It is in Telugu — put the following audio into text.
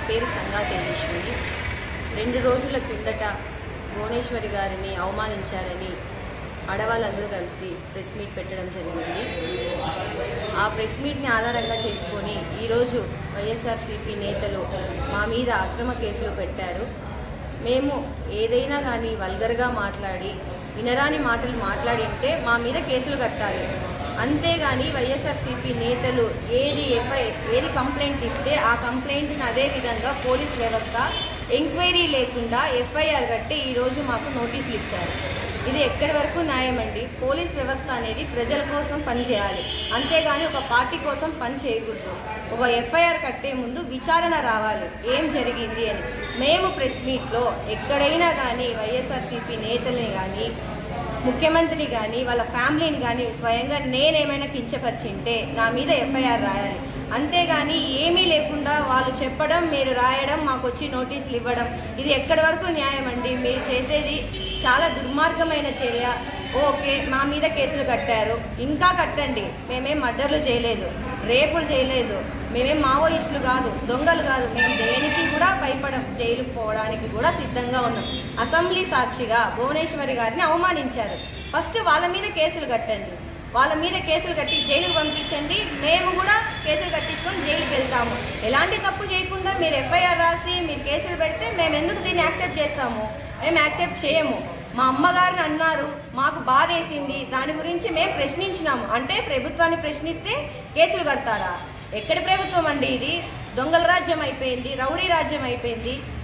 పేరు సంగా తేజేశ్వరి రెండు రోజుల కిందట భువనేశ్వరి గారిని అవమానించారని ఆడవాళ్ళందరూ కలిసి ప్రెస్ మీట్ పెట్టడం జరిగింది ఆ ప్రెస్ మీట్ని ఆధారంగా చేసుకొని ఈరోజు వైఎస్ఆర్సీపీ నేతలు మా మీద అక్రమ కేసులు పెట్టారు మేము ఏదైనా కానీ వల్గర్గా మాట్లాడి వినరాని మాటలు మాట్లాడింటే మా మీద కేసులు కట్టాలి అంతేగాని వైఎస్ఆర్సీపీ నేతలు ఏది ఎఫ్ఐ ఏది కంప్లైంట్ ఇస్తే ఆ కంప్లైంట్ని అదే విధంగా పోలీస్ వ్యవస్థ ఎంక్వైరీ లేకుండా ఎఫ్ఐఆర్ కట్టి ఈరోజు మాకు నోటీసులు ఇచ్చారు ఇది ఎక్కడి వరకు న్యాయం అండి పోలీస్ వ్యవస్థ అనేది ప్రజల కోసం పనిచేయాలి అంతేగాని ఒక పార్టీ కోసం పని చేయకూడదు ఒక ఎఫ్ఐఆర్ కట్టే ముందు విచారణ రావాలి ఏం జరిగింది అని మేము ప్రెస్ మీట్లో ఎక్కడైనా కానీ వైఎస్ఆర్సీపీ నేతల్ని కానీ ముఖ్యమంత్రిని కానీ వాళ్ళ ఫ్యామిలీని కానీ స్వయంగా నేనేమైనా కించపరిచింటే నా మీద ఎఫ్ఐఆర్ రాయాలి అంతేగాని ఏమీ లేకుండా వాళ్ళు చెప్పడం మీరు రాయడం మాకు వచ్చి నోటీసులు ఇవ్వడం ఇది ఎక్కడి వరకు న్యాయం అండి మీరు చేసేది చాలా దుర్మార్గమైన చర్య ఓకే మా మీద కేసులు కట్టారు ఇంకా కట్టండి మేమేం మర్డర్లు చేయలేదు రేపులు చేయలేదు మేమేం మావోయిస్టులు కాదు దొంగలు కాదు మేము దేనికి కూడా భయపడం జైలుకు పోవడానికి కూడా సిద్ధంగా ఉన్నాం అసెంబ్లీ సాక్షిగా భువనేశ్వరి గారిని అవమానించారు ఫస్ట్ వాళ్ళ మీద కేసులు కట్టండి వాళ్ళ మీద కేసులు కట్టి జైలుకు పంపించండి మేము కూడా కేసులు కట్టించుకొని జైలుకి వెళ్తాము ఎలాంటి తప్పు చేయకుండా మీరు ఎఫ్ఐఆర్ రాసి మీరు కేసులు పెడితే మేము ఎందుకు దీన్ని యాక్సెప్ట్ చేస్తాము మేము యాక్సెప్ట్ చేయము మా అమ్మగారిని అన్నారు మాకు బాధ వేసింది దాని గురించి మేము ప్రశ్నించినాము అంటే ప్రభుత్వాన్ని ప్రశ్నిస్తే కేసులు కడతారా ఎక్కడి ప్రభుత్వం అండి ఇది దొంగల రాజ్యం అయిపోయింది రౌడీ రాజ్యం అయిపోయింది